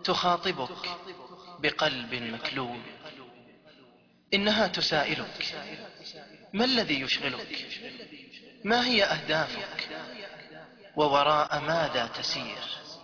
تخاطبك بقلب مكلوب إنها تسائلك ما الذي يشغلك ما هي أهدافك ووراء ماذا تسير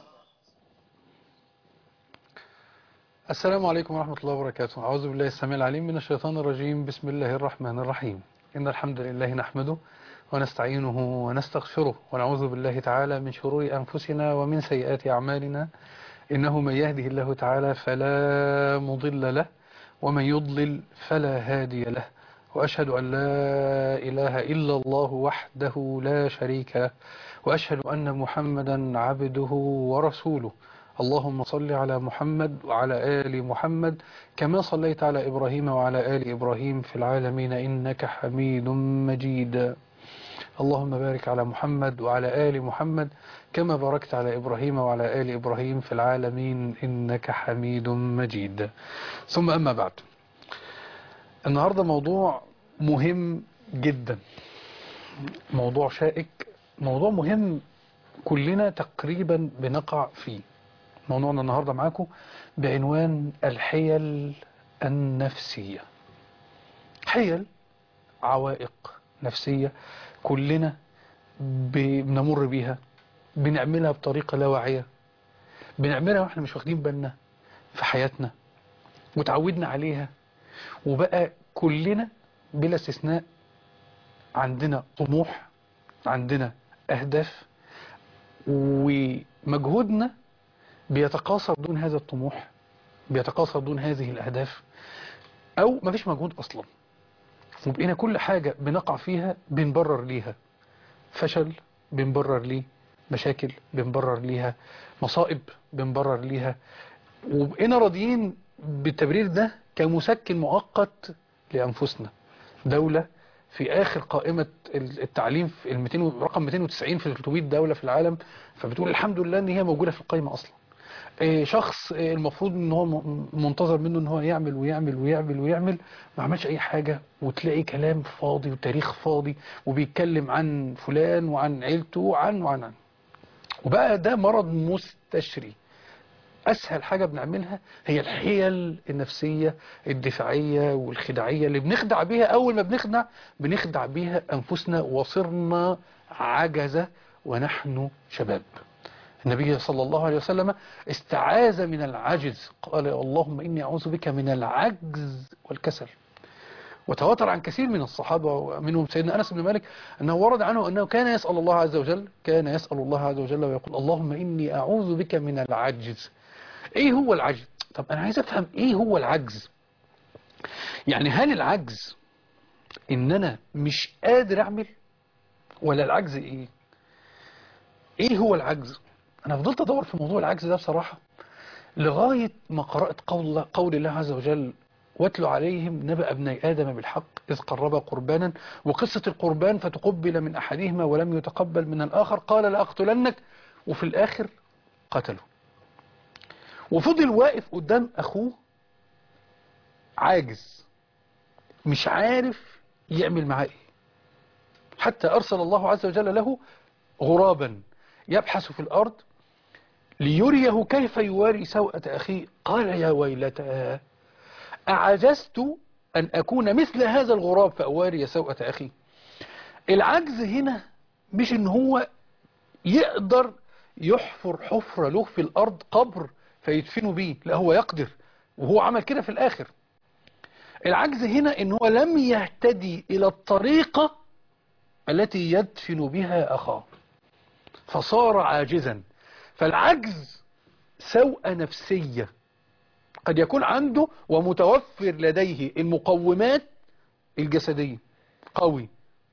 السلام عليكم ورحمة الله وبركاته أعوذ بالله السميع العليم من الشيطان الرجيم بسم الله الرحمن الرحيم إن الحمد لله نحمده ونستعينه ونستغفره ونعوذ بالله تعالى من شرور أنفسنا ومن سيئات أعمالنا إنه من يهده الله تعالى فلا مضل له ومن يضلل فلا هادي له وأشهد أن لا إله إلا الله وحده لا شريك له وأشهد أن محمدا عبده ورسوله اللهم صل على محمد وعلى آل محمد كما صليت على إبراهيم وعلى آل إبراهيم في العالمين إنك حميد مجيد اللهم بارك على محمد وعلى آل محمد كما باركت على إبراهيم وعلى آل إبراهيم في العالمين إنك حميد مجيد ثم أما بعد النهاردة موضوع مهم جدا موضوع شائك موضوع مهم كلنا تقريبا بنقع فيه موضوعنا النهاردة معاكم بعنوان الحيل النفسية حيل عوائق نفسية كلنا بنمر بيها بنعملها بطريقة لا واعية بنعملها واحنا مش واخدين بالنا في حياتنا وتعودنا عليها وبقى كلنا بلا استثناء عندنا طموح عندنا أهداف ومجهودنا بيتقاصر دون هذا الطموح بيتقاصر دون هذه الأهداف أو مفيش مجهود أصلا وبقينا كل حاجة بنقع فيها بنبرر ليها فشل بنبرر ليه مشاكل بنبرر ليها مصائب بنبرر ليها وبقينا راضيين بالتبرير ده كمسكن مؤقت لأنفسنا دولة في آخر قائمة التعليم في ال 200 رقم 290 في 300 دولة في العالم فبتقول الحمد لله ان هي موجودة في القائمة أصلا شخص المفروض ان هو منتظر منه ان هو يعمل ويعمل ويعمل ويعمل ما عملش اي حاجة وتلاقي كلام فاضي وتاريخ فاضي وبيتكلم عن فلان وعن عيلته وعن وعن عن وبقى ده مرض مستشري اسهل حاجة بنعملها هي الحيل النفسية الدفاعية والخداعية اللي بنخدع بيها اول ما بنخدع بنخدع بيها انفسنا وصرنا عجزة ونحن شباب النبي صلى الله عليه وسلم استعاذ من العجز قال اللهم إني أعوذ بك من العجز والكسل وتواتر عن كثير من الصحابة ومنهم سيدنا أنس بن مالك أنه ورد عنه أنه كان يسأل الله عز وجل كان يسأل الله عز وجل ويقول اللهم إني أعوذ بك من العجز إيه هو العجز طب أنا عايز أفهم إيه هو العجز يعني هل العجز إن أنا مش قادر أعمل ولا العجز إيه إيه هو العجز أنا فضلت أدور في موضوع العجز ده بصراحة لغاية ما قرأت قول, قول الله عز وجل واتلوا عليهم نبأ ابني آدم بالحق إذ قربا قربانا وقصة القربان فتقبل من أحدهما ولم يتقبل من الآخر قال لأقتلنك وفي الآخر قتله وفضل واقف قدام أخوه عاجز مش عارف يعمل معاه إيه حتى أرسل الله عز وجل له غرابا يبحث في الأرض ليريه كيف يواري سوءة أخيه قال يا ويلتى أعجزت أن أكون مثل هذا الغراب فأواري سوءة أخي العجز هنا مش ان هو يقدر يحفر حفرة له في الأرض قبر فيدفنوا بيه لا هو يقدر وهو عمل كده في الآخر العجز هنا ان هو لم يهتدي إلى الطريقة التي يدفن بها أخاه فصار عاجزا فالعجز سوء نفسية قد يكون عنده ومتوفر لديه المقومات الجسدية قوي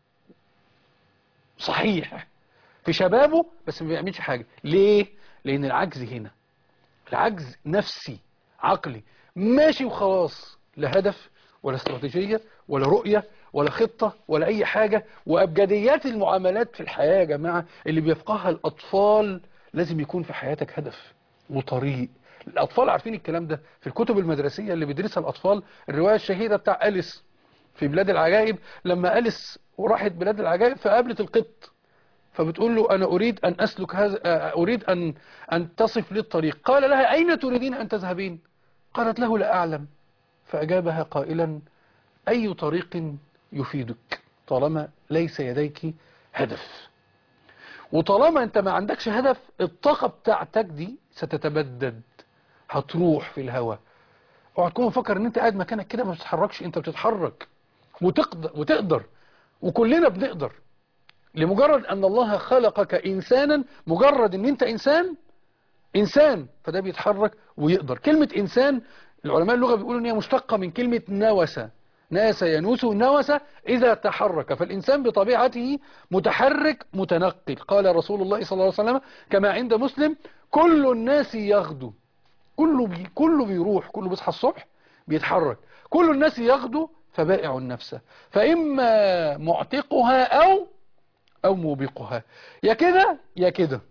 صحيح في شبابه بس ما بيعملش حاجة ليه؟ لأن العجز هنا العجز نفسي عقلي ماشي وخلاص لا هدف ولا استراتيجية ولا رؤية ولا خطة ولا أي حاجة وأبجديات المعاملات في الحياة يا جماعة اللي بيفقهها الأطفال لازم يكون في حياتك هدف وطريق الأطفال عارفين الكلام ده في الكتب المدرسية اللي بيدرسها الأطفال الرواية الشهيرة بتاع أليس في بلاد العجائب لما أليس وراحت بلاد العجائب فقابلت القط فبتقول له أنا أريد أن أسلك هذا آه، أريد أن أن تصف لي الطريق قال لها أين تريدين أن تذهبين قالت له لا أعلم فأجابها قائلا أي طريق يفيدك طالما ليس يديك هدف وطالما أنت ما عندكش هدف الطاقة بتاعتك دي ستتبدد هتروح في الهواء اوعى تكون مفكر ان انت قاعد مكانك كده ما بتتحركش انت بتتحرك وتقدر وتقدر وكلنا بنقدر لمجرد ان الله خلقك انسانا مجرد ان انت انسان انسان فده بيتحرك ويقدر كلمة انسان العلماء اللغة بيقولوا ان هي مشتقة من كلمة نوس ناس ينوس نوس اذا تحرك فالانسان بطبيعته متحرك متنقل قال رسول الله صلى الله عليه وسلم كما عند مسلم كل الناس يغدو كله بي كله بيروح كله بيصحى الصبح بيتحرك كل الناس يغدو فبائع النفس فإما معتقها أو أو موبقها يا كده يا كده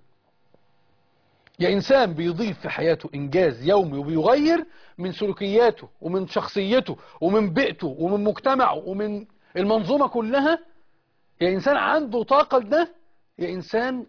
يا إنسان بيضيف في حياته إنجاز يومي وبيغير من سلوكياته ومن شخصيته ومن بيئته ومن مجتمعه ومن المنظومة كلها يا إنسان عنده طاقة لده يا إنسان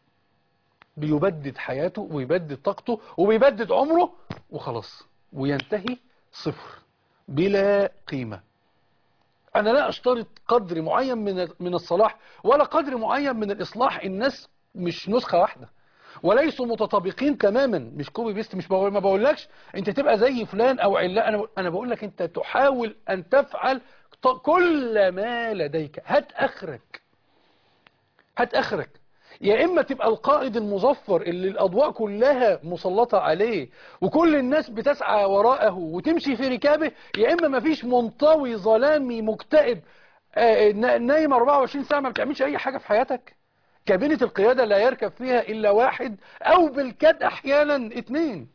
بيبدد حياته ويبدد طاقته وبيبدد عمره وخلاص وينتهي صفر بلا قيمة أنا لا أشترط قدر معين من من الصلاح ولا قدر معين من الإصلاح الناس مش نسخة واحدة وليسوا متطابقين تماما مش كوبي بيست مش بقول ما بقولكش انت تبقى زي فلان او علاء انا انا بقول لك انت تحاول ان تفعل ط- كل ما لديك هات اخرك هات اخرك يا اما تبقى القائد المظفر اللي الاضواء كلها مسلطة عليه وكل الناس بتسعى وراءه وتمشي في ركابه يا اما مفيش منطوي ظلامي مكتئب آه، نا- نايم 24 ساعة ما بتعملش اي حاجة في حياتك كابينة القيادة لا يركب فيها الا واحد او بالكاد احيانا اتنين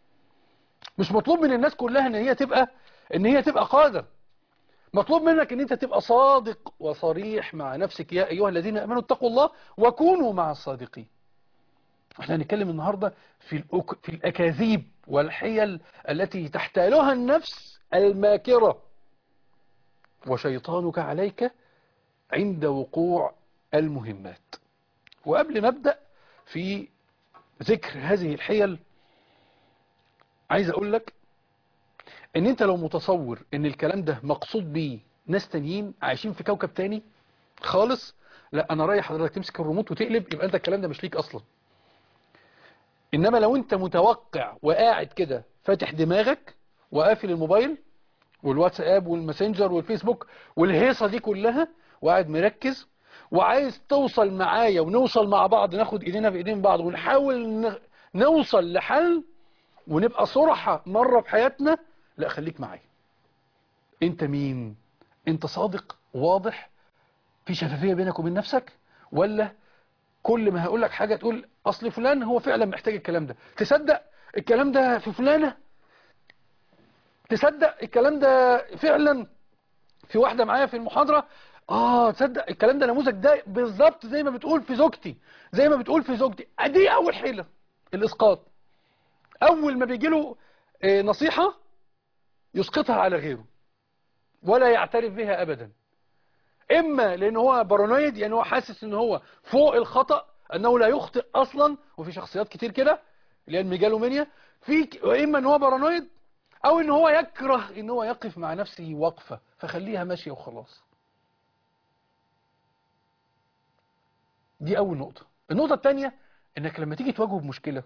مش مطلوب من الناس كلها ان هي تبقى ان هي تبقى قادة مطلوب منك ان انت تبقى صادق وصريح مع نفسك يا ايها الذين امنوا اتقوا الله وكونوا مع الصادقين احنا هنتكلم النهاردة في, الأك... في الاكاذيب والحيل التي تحتالها النفس الماكرة وشيطانك عليك عند وقوع المهمات وقبل ما ابدأ في ذكر هذه الحيل عايز اقول لك ان انت لو متصور ان الكلام ده مقصود بيه ناس تانيين عايشين في كوكب تاني خالص لا انا رايح حضرتك تمسك الريموت وتقلب يبقى انت الكلام ده مش ليك اصلا انما لو انت متوقع وقاعد كده فاتح دماغك وقافل الموبايل والواتساب والماسنجر والفيسبوك والهيصة دي كلها وقاعد مركز وعايز توصل معايا ونوصل مع بعض ناخد ايدينا في ايدين بعض ونحاول ن- نوصل لحل ونبقى صرحة مرة في حياتنا لا خليك معايا انت مين انت صادق واضح في شفافية بينك وبين نفسك ولا كل ما هقول لك حاجة تقول اصل فلان هو فعلا محتاج الكلام ده تصدق الكلام ده في فلانة تصدق الكلام ده فعلا في واحدة معايا في المحاضرة اه تصدق الكلام ده نموذج ده بالظبط زي ما بتقول في زوجتي زي ما بتقول في زوجتي دي اول حيلة الاسقاط اول ما بيجي له آه، نصيحة يسقطها على غيره ولا يعترف بها ابدا اما لان هو بارانويد يعني هو حاسس ان هو فوق الخطأ انه لا يخطئ اصلا وفي شخصيات كتير كده اللي هي الميجالومانيا في ك- واما ان هو بارانويد او ان هو يكره ان هو يقف مع نفسه وقفة فخليها ماشية وخلاص دي اول نقطة النقطة الثانية انك لما تيجي تواجه بمشكلة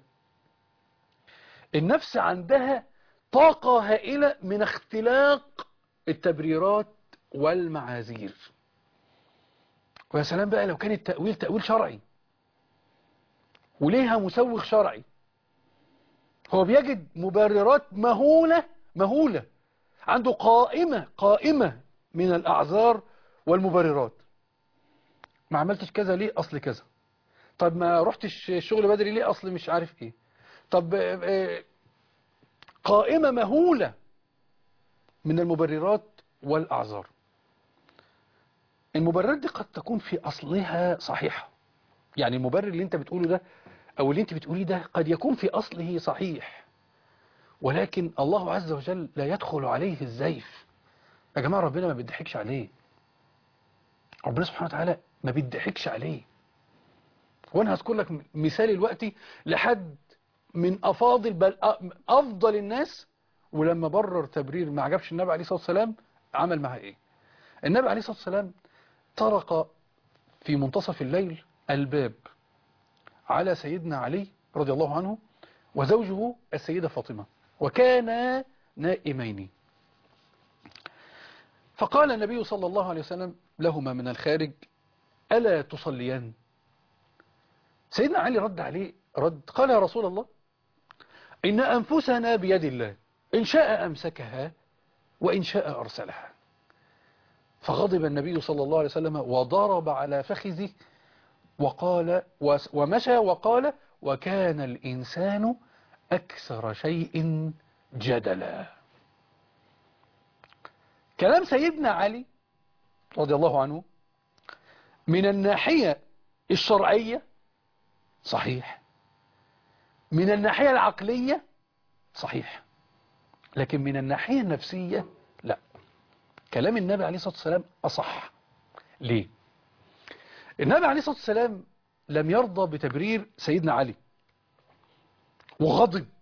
النفس عندها طاقة هائلة من اختلاق التبريرات والمعاذير ويا سلام بقى لو كان التأويل تأويل شرعي وليها مسوغ شرعي هو بيجد مبررات مهولة مهولة عنده قائمة قائمة من الأعذار والمبررات ما عملتش كذا ليه أصل كذا طب ما رحتش الشغل بدري ليه أصل مش عارف ايه طب آه، آه، قائمة مهولة من المبررات والأعذار المبررات دي قد تكون في أصلها صحيحة يعني المبرر اللي انت بتقوله ده أو اللي انت بتقوليه ده قد يكون في أصله صحيح ولكن الله عز وجل لا يدخل عليه الزيف يا جماعة ربنا ما بيضحكش عليه ربنا سبحانه وتعالى ما بيضحكش عليه وانا هذكر لك مثال دلوقتي لحد من افاضل بل افضل الناس ولما برر تبرير ما عجبش النبي عليه الصلاه والسلام عمل معاه ايه النبي عليه الصلاه والسلام طرق في منتصف الليل الباب على سيدنا علي رضي الله عنه وزوجه السيدة فاطمة وكانا نائمين فقال النبي صلى الله عليه وسلم لهما من الخارج ألا تصليان سيدنا علي رد عليه رد قال يا رسول الله إن أنفسنا بيد الله إن شاء أمسكها وإن شاء أرسلها فغضب النبي صلى الله عليه وسلم وضرب على فخذه وقال ومشى وقال وكان الإنسان أكثر شيء جدلا كلام سيدنا علي رضي الله عنه من الناحية الشرعية صحيح من الناحية العقلية صحيح لكن من الناحية النفسية لا كلام النبي عليه الصلاة والسلام أصح ليه النبي عليه الصلاة والسلام لم يرضى بتبرير سيدنا علي وغضب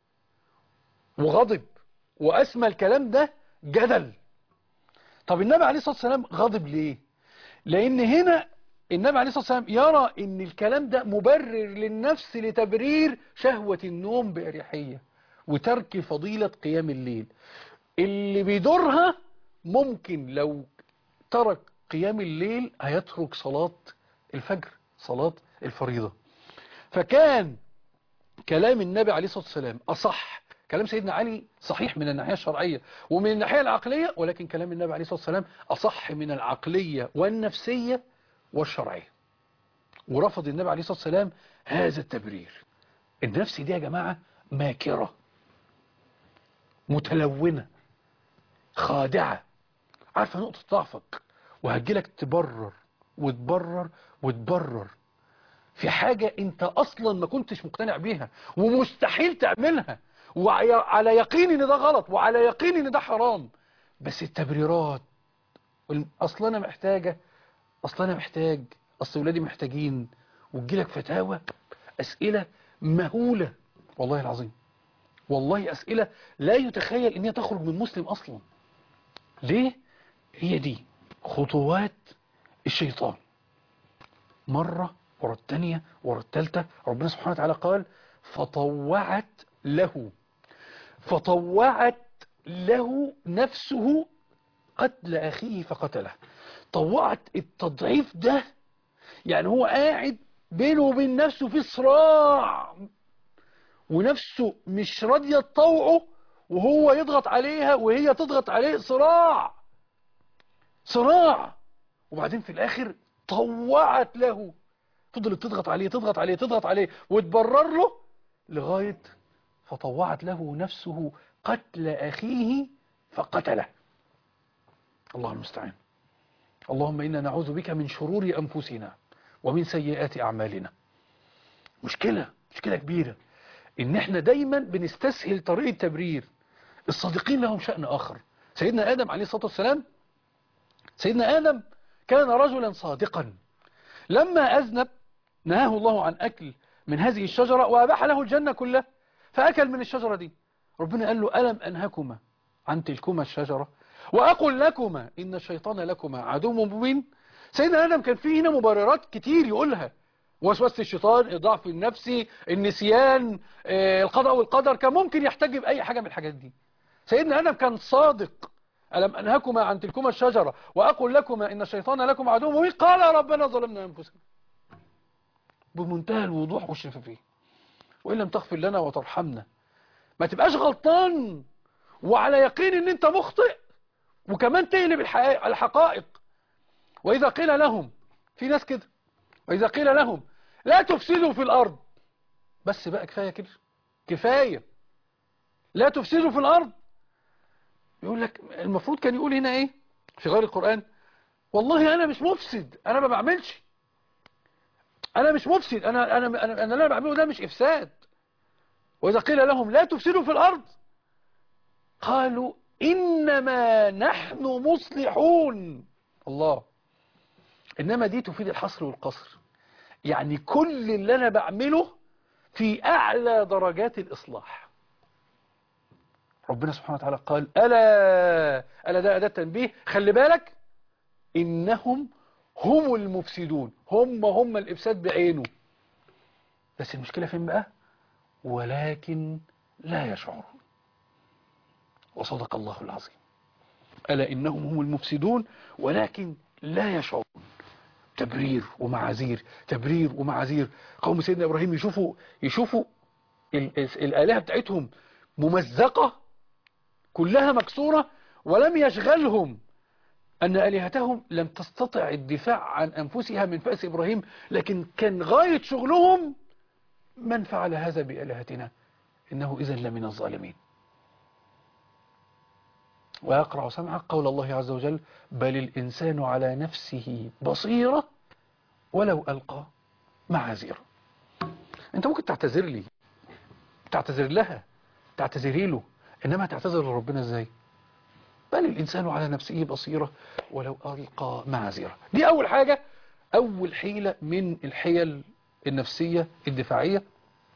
وغضب وأسمى الكلام ده جدل طب النبي عليه الصلاة والسلام غضب ليه لأن هنا النبي عليه الصلاة والسلام يرى ان الكلام ده مبرر للنفس لتبرير شهوة النوم بأريحية وترك فضيلة قيام الليل اللي بيدورها ممكن لو ترك قيام الليل هيترك صلاة الفجر صلاة الفريضة فكان كلام النبي عليه الصلاة والسلام أصح كلام سيدنا علي صحيح من الناحية الشرعية ومن الناحية العقلية ولكن كلام النبي عليه الصلاة والسلام أصح من العقلية والنفسية والشرعية ورفض النبي عليه الصلاة والسلام هذا التبرير النفس دي يا جماعة ماكرة متلونة خادعة عارفة نقطة ضعفك وهتجيلك تبرر وتبرر وتبرر في حاجة انت اصلا ما كنتش مقتنع بيها ومستحيل تعملها وعلى يقين ان ده غلط وعلى يقين ان ده حرام بس التبريرات اصلا انا محتاجة اصلا انا محتاج اصل ولادي محتاجين وتجيلك فتاوى اسئلة مهولة والله العظيم والله اسئلة لا يتخيل ان هي تخرج من مسلم اصلا ليه هي دي خطوات الشيطان مرة ورا الثانية ورا الثالثة ربنا سبحانه وتعالى قال فطوعت له فطوعت له نفسه قتل أخيه فقتله طوعت التضعيف ده يعني هو قاعد بينه وبين نفسه في صراع ونفسه مش راضية تطوعه وهو يضغط عليها وهي تضغط عليه صراع صراع وبعدين في الآخر طوعت له فضلت تضغط عليه تضغط عليه تضغط عليه وتبرر له لغاية فطوعت له نفسه قتل أخيه فقتله الله المستعان اللهم إنا نعوذ بك من شرور أنفسنا ومن سيئات أعمالنا مشكلة مشكلة كبيرة إن إحنا دايما بنستسهل طريق التبرير الصادقين لهم شأن آخر سيدنا آدم عليه الصلاة والسلام سيدنا آدم كان رجلا صادقا لما أذنب نهاه الله عن أكل من هذه الشجرة وأباح له الجنة كلها فأكل من الشجرة دي ربنا قال له ألم أنهكما عن تلكما الشجرة وأقول لكما إن الشيطان لكما عدو مبين سيدنا آدم كان فيه هنا مبررات كتير يقولها وسوسة الشيطان الضعف النفسي النسيان آه، القضاء والقدر كان ممكن يحتج بأي حاجة من الحاجات دي سيدنا آدم كان صادق ألم أنهكما عن تلكما الشجرة وأقول لكما إن الشيطان لكم عدو مبين قال ربنا ظلمنا أنفسنا بمنتهى الوضوح والشفافية وإن لم تغفر لنا وترحمنا ما تبقاش غلطان وعلى يقين ان انت مخطئ وكمان تقلب الحقائق- الحقائق وإذا قيل لهم في ناس كده وإذا قيل لهم لا تفسدوا في الأرض بس بقى كفاية كده كفاية لا تفسدوا في الأرض يقول لك المفروض كان يقول هنا ايه في غير القرآن والله انا مش مفسد انا ما بعملش انا مش مفسد انا انا انا, أنا اللي انا بعمله ده مش افساد واذا قيل لهم لا تفسدوا في الارض قالوا انما نحن مصلحون الله انما دي تفيد الحصر والقصر يعني كل اللي أنا بعمله في أعلى درجات الإصلاح ربنا سبحانه وتعالى قال ألا ألا ده أداة تنبيه خلي بالك إنهم هم المفسدون هم هم الإفساد بعينه بس المشكلة فين بقى ولكن لا يشعرون وصدق الله العظيم ألا إنهم هم المفسدون ولكن لا يشعرون تبرير ومعاذير تبرير ومعاذير قوم سيدنا إبراهيم يشوفوا يشوفوا ال- الآلهة بتاعتهم ممزقة كلها مكسورة ولم يشغلهم أن آلهتهم لم تستطع الدفاع عن أنفسها من فأس إبراهيم لكن كان غاية شغلهم من فعل هذا بآلهتنا إنه إذا لمن الظالمين ويقرع سمعك قول الله عز وجل بل الإنسان على نفسه بصيرة ولو ألقى معاذيره أنت ممكن تعتذر لي تعتذر لها تعتذري له إنما تعتذر لربنا إزاي بل الإنسان على نفسه بصيرة ولو ألقى معاذيره دي أول حاجة أول حيلة من الحيل النفسية الدفاعية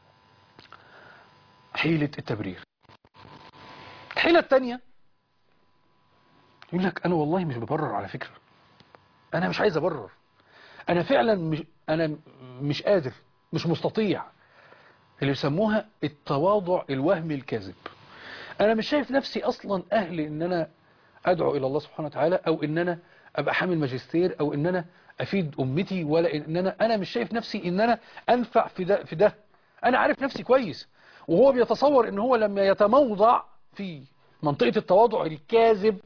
حيلة التبرير الحيلة الثانية يقول لك أنا والله مش ببرر على فكرة أنا مش عايز أبرر أنا فعلا مش أنا مش قادر مش مستطيع اللي يسموها التواضع الوهمي الكاذب أنا مش شايف نفسي أصلا أهل إن أنا أدعو إلى الله سبحانه وتعالى أو إن أنا أبقى حامل ماجستير أو إن أنا أفيد أمتي ولا إن أنا أنا مش شايف نفسي إن أنا أنفع في ده في ده أنا عارف نفسي كويس وهو بيتصور إن هو لما يتموضع في منطقة التواضع الكاذب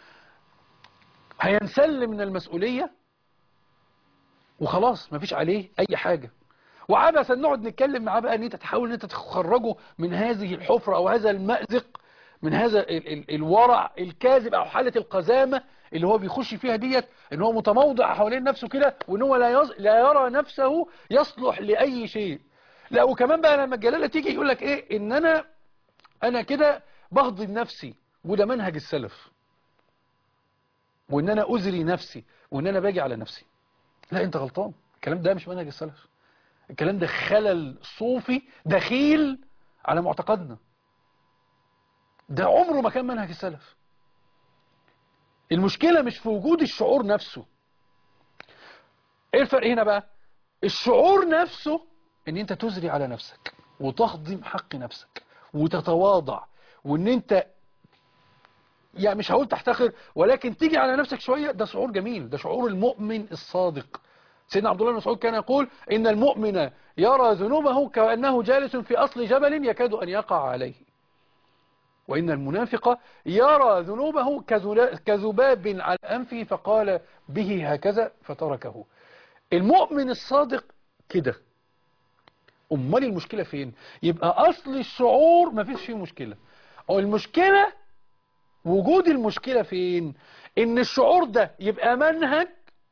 هينسل من المسؤولية وخلاص مفيش عليه أي حاجة وعبثا نقعد نتكلم معاه بقى ان انت تحاول ان انت تخرجه من هذه الحفرة او هذا المأزق من هذا ال ال الورع الكاذب او حالة القزامة اللي هو بيخش فيها ديت ان هو متموضع حوالين نفسه كده وان هو لا, يص... لا يرى نفسه يصلح لأي شيء لا وكمان بقى لما الجلالة تيجي يقول لك ايه ان انا انا كده بهضم نفسي وده منهج السلف وان انا ازري نفسي وان انا باجي على نفسي لا انت غلطان الكلام ده مش منهج السلف الكلام ده خلل صوفي دخيل على معتقدنا ده عمره ما كان منهج السلف المشكلة مش في وجود الشعور نفسه ايه الفرق هنا بقى الشعور نفسه ان انت تزري على نفسك وتهضم حق نفسك وتتواضع وان انت يعني مش هقول تحتقر ولكن تيجي على نفسك شوية ده شعور جميل ده شعور المؤمن الصادق سيدنا عبد الله بن مسعود كان يقول إن المؤمن يرى ذنوبه كأنه جالس في أصل جبل يكاد أن يقع عليه وإن المنافق يرى ذنوبه كذباب على أنفه فقال به هكذا فتركه المؤمن الصادق كده أمال المشكلة فين يبقى أصل الشعور ما فيش فيه مشكلة أو المشكلة وجود المشكلة فين إن الشعور ده يبقى منهج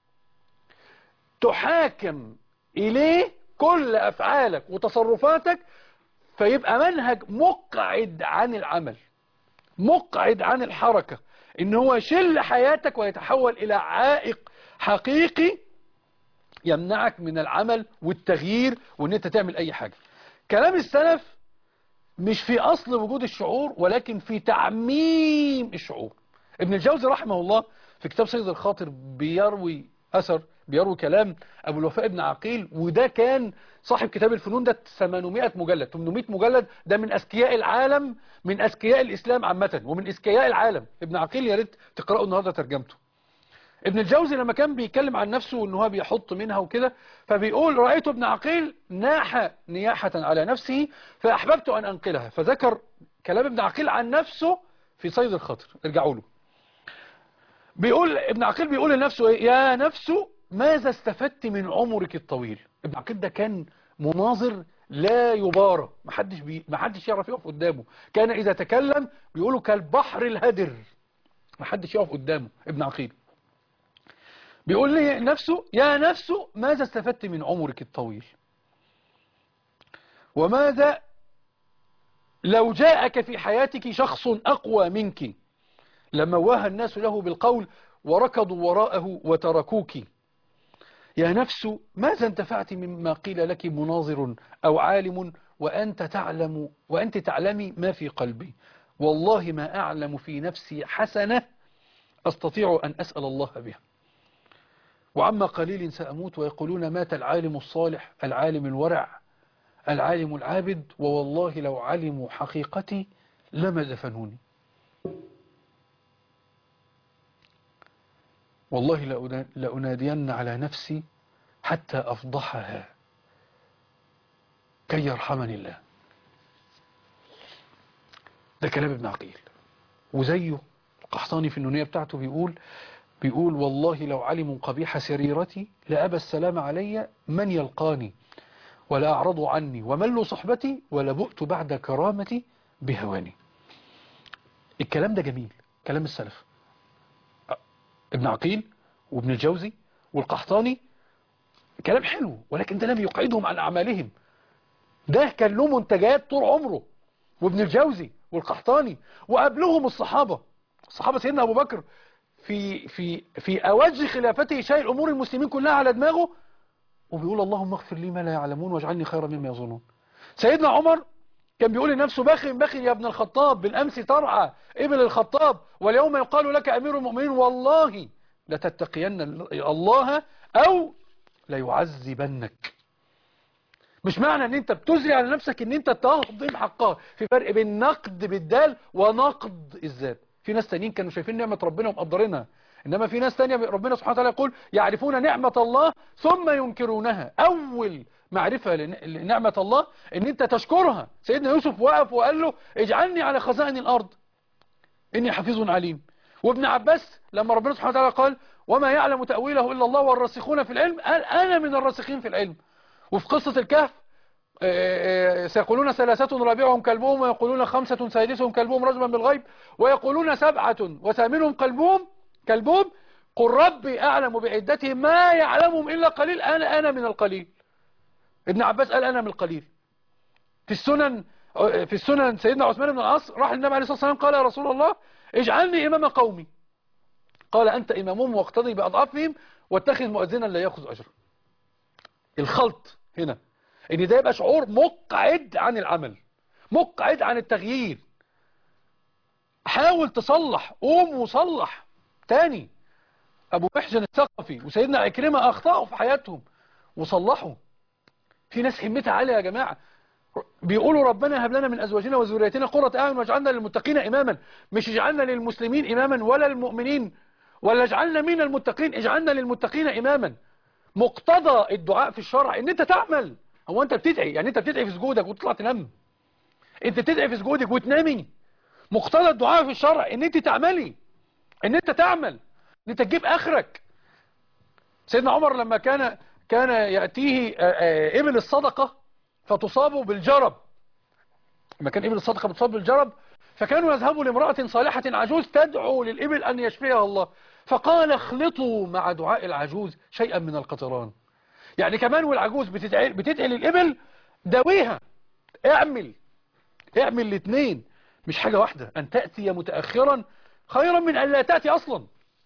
تحاكم إليه كل أفعالك وتصرفاتك فيبقى منهج مقعد عن العمل مقعد عن الحركة إن هو يشل حياتك ويتحول إلى عائق حقيقي يمنعك من العمل والتغيير وإن أنت تعمل أي حاجة كلام السلف مش في أصل وجود الشعور ولكن في تعميم الشعور ابن الجوزي رحمه الله في كتاب سيد الخاطر بيروي أثر بيروي كلام أبو الوفاء ابن عقيل وده كان صاحب كتاب الفنون ده 800 مجلد 800 مجلد ده من أذكياء العالم من أذكياء الإسلام عامة ومن أذكياء العالم ابن عقيل يا ريت تقرأوا النهاردة ترجمته ابن الجوزي لما كان بيتكلم عن نفسه ان هو بيحط منها وكده فبيقول رأيت ابن عقيل ناح نياحة على نفسه فأحببت أن أنقلها فذكر كلام ابن عقيل عن نفسه في صيد الخاطر ارجعوا له بيقول ابن عقيل بيقول لنفسه ايه يا نفس ماذا استفدت من عمرك الطويل ابن عقيل ده كان مناظر لا يبارى محدش بي محدش يعرف يقف قدامه كان اذا تكلم بيقولوا كالبحر الهدر محدش يقف قدامه ابن عقيل بيقول لي نفسه يا نفس ماذا استفدت من عمرك الطويل وماذا لو جاءك في حياتك شخص أقوى منك لما واه الناس له بالقول وركضوا وراءه وتركوك يا نفس ماذا انتفعت مما قيل لك مناظر أو عالم وأنت تعلم وأنت تعلمي ما في قلبي والله ما أعلم في نفسي حسنة أستطيع أن أسأل الله بها وعما قليل سأموت ويقولون مات العالم الصالح العالم الورع العالم العابد ووالله لو علموا حقيقتي لما دفنوني والله لأنادين على نفسي حتى أفضحها كي يرحمني الله ده كلام ابن عقيل وزيه القحطاني في النونية بتاعته بيقول بيقول والله لو علموا قبيح سريرتي لأبى السلام علي من يلقاني ولا أعرضوا عني وملوا صحبتي ولبؤت بعد كرامتي بهواني الكلام ده جميل كلام السلف ابن عقيل وابن الجوزي والقحطاني كلام حلو ولكن ده لم يقعدهم عن أعمالهم ده كان له منتجات طول عمره وابن الجوزي والقحطاني وقبلهم الصحابة الصحابة سيدنا أبو بكر في في في أوج خلافته شايل أمور المسلمين كلها على دماغه وبيقول اللهم اغفر لي ما لا يعلمون واجعلني خيرا مما يظنون سيدنا عمر كان بيقول لنفسه باخن باخن يا ابن الخطاب بالأمس ترعى ابن الخطاب واليوم يقال لك أمير المؤمنين والله لتتقين الله أو ليعذبنك مش معنى ان انت بتزري على نفسك ان انت تهضم حقها في فرق بين نقد بالدال ونقد الذات في ناس تانيين كانوا شايفين نعمة ربنا ومقدرينها انما في ناس تانية ربنا سبحانه وتعالى يقول يعرفون نعمة الله ثم ينكرونها اول معرفة لنعمة الله ان انت تشكرها سيدنا يوسف وقف وقال له اجعلني على خزائن الارض اني حفيظ عليم وابن عباس لما ربنا سبحانه وتعالى قال وما يعلم تأويله إلا الله والراسخون في العلم قال أنا من الراسخين في العلم وفي قصة الكهف سيقولون ثلاثة رابعهم كلبهم ويقولون خمسة سادسهم كلبهم رجما بالغيب ويقولون سبعة وثامنهم كلبهم كلبهم قل ربي أعلم بعدتهم ما يعلمهم إلا قليل أنا أنا من القليل ابن عباس قال أنا من القليل في السنن في السنن سيدنا عثمان بن العاص راح للنبي عليه الصلاة والسلام قال يا رسول الله اجعلني إمام قومي قال أنت إمامهم واقتضي بأضعافهم واتخذ مؤذنا لا يأخذ أجر الخلط هنا ان ده يبقى شعور مقعد عن العمل مقعد عن التغيير حاول تصلح قوم وصلح تاني ابو محجن الثقفي وسيدنا عكرمة اخطأوا في حياتهم وصلحوا في ناس همتها عالية يا جماعة بيقولوا ربنا هب لنا من ازواجنا وذرياتنا قرة اعين واجعلنا للمتقين اماما مش اجعلنا للمسلمين اماما ولا للمؤمنين ولا اجعلنا من المتقين اجعلنا للمتقين اماما مقتضى الدعاء في الشرع ان انت تعمل هو انت بتدعي يعني انت بتدعي في سجودك وتطلع تنام انت بتدعي في سجودك وتنامي مقتضى الدعاء في الشرع ان انت تعملي ان انت تعمل ان انت تجيب اخرك سيدنا عمر لما كان كان يأتيه ابل الصدقة فتصاب بالجرب لما كان ابل الصدقة بتصاب بالجرب فكانوا يذهبوا لامرأة صالحة عجوز تدعو للإبل أن يشفيها الله فقال اخلطوا مع دعاء العجوز شيئا من القطران يعني كمان والعجوز بتدعي, بتدعي للإبل داويها اعمل اعمل الاثنين مش حاجة واحدة أن تأتي متأخرا خيرا من أن لا تأتي أصلا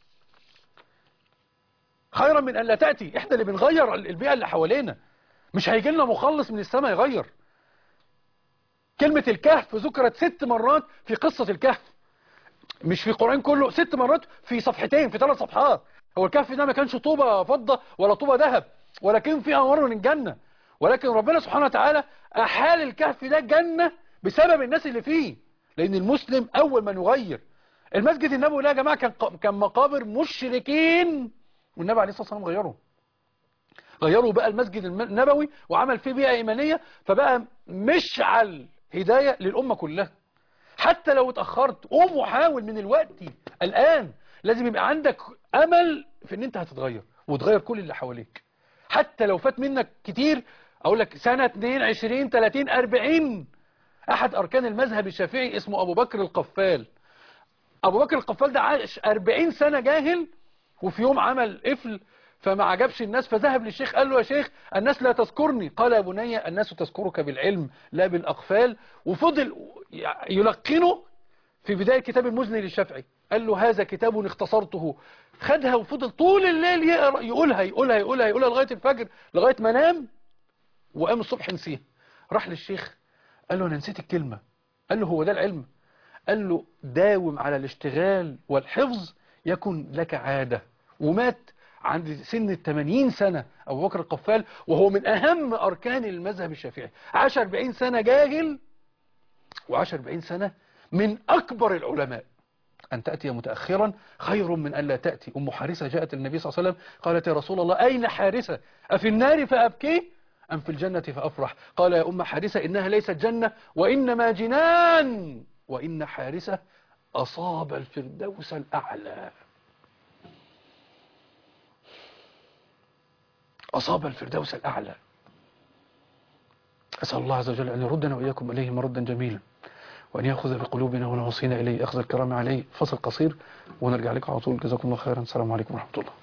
خيرا من أن لا تأتي احنا اللي بنغير البيئة اللي حوالينا مش هيجي لنا مخلص من السماء يغير كلمة الكهف ذكرت ست مرات في قصة الكهف مش في القرآن كله ست مرات في صفحتين في ثلاث صفحات هو الكهف ده ما كانش طوبة فضة ولا طوبة ذهب ولكن فيها أمر من الجنة ولكن ربنا سبحانه وتعالى أحال الكهف ده جنة بسبب الناس اللي فيه لأن المسلم أول من يغير المسجد النبوي ده يا جماعة كان كان مقابر مشركين والنبي عليه الصلاة والسلام غيره غيروا بقى المسجد النبوي وعمل فيه بيئة إيمانية فبقى مشعل هداية للأمة كلها حتى لو اتأخرت قوم وحاول من الوقت الآن لازم يبقى عندك أمل في ان انت هتتغير وتغير كل اللي حواليك حتى لو فات منك كتير اقول لك سنة 2 20 30 40 احد اركان المذهب الشافعي اسمه ابو بكر القفال ابو بكر القفال ده عاش 40 سنة جاهل وفي يوم عمل قفل فما عجبش الناس فذهب للشيخ قال له يا شيخ الناس لا تذكرني قال يا بني الناس تذكرك بالعلم لا بالأقفال وفضل يلقنه في بداية كتاب المزني للشافعي قال له هذا كتاب اختصرته خدها وفضل طول الليل يقرأ يقولها يقولها يقولها يقولها لغاية الفجر لغاية ما نام وقام الصبح نسيها راح للشيخ قال له انا نسيت الكلمة قال له هو ده العلم قال له داوم على الاشتغال والحفظ يكن لك عادة ومات عند سن ال 80 سنة أبو بكر القفال وهو من أهم أركان المذهب الشافعي عاش 40 سنة جاهل وعاش 40 سنة من أكبر العلماء أن تأتي متأخرا خير من أن لا تأتي أم حارثة جاءت النبي صلى الله عليه وسلم قالت يا رسول الله أين حارثة أفي النار فأبكي أم في الجنة فأفرح قال يا أم حارثة إنها ليست جنة وإنما جنان وإن حارثة أصاب الفردوس الأعلى أصاب الفردوس الأعلى أسأل الله عز وجل أن يردنا وإياكم إليه مردا جميلا وأن يأخذ بقلوبنا ونواصينا إليه أخذ الكرام عليه فصل قصير ونرجع لكم على طول جزاكم الله خيرا السلام عليكم ورحمة الله